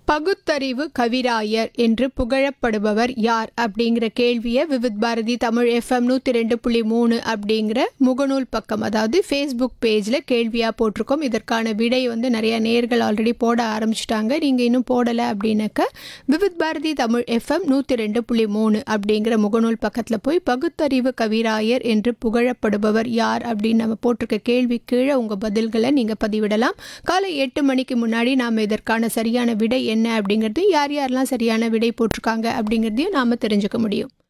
பகுத்தறிவு கவிராயர் என்று புகழப்படுபவர் யார் அப்படிங்கிற கேள்வியை விவித் பாரதி தமிழ் எஃப்எம் நூற்றி ரெண்டு புள்ளி மூணு அப்படிங்கிற முகநூல் பக்கம் அதாவது ஃபேஸ்புக் பேஜில் கேள்வியாக போட்டிருக்கோம் இதற்கான விடை வந்து நிறைய நேர்கள் ஆல்ரெடி போட ஆரம்பிச்சிட்டாங்க நீங்கள் இன்னும் போடலை அப்படின்னாக்க விவித் பாரதி தமிழ் எஃப்எம் நூற்றி ரெண்டு புள்ளி மூணு அப்படிங்கிற முகநூல் பக்கத்தில் போய் பகுத்தறிவு கவிராயர் என்று புகழப்படுபவர் யார் அப்படின்னு நம்ம போட்டிருக்க கேள்வி கீழே உங்கள் பதில்களை நீங்கள் பதிவிடலாம் காலை எட்டு மணிக்கு முன்னாடி நாம் இதற்கான சரியான விடை என்ன அப்படிங்கிறதையும் யார் யாரெல்லாம் சரியான விடை போட்டிருக்காங்க அப்படிங்கிறதையும் நாம் தெரிஞ்சுக்க முடியும்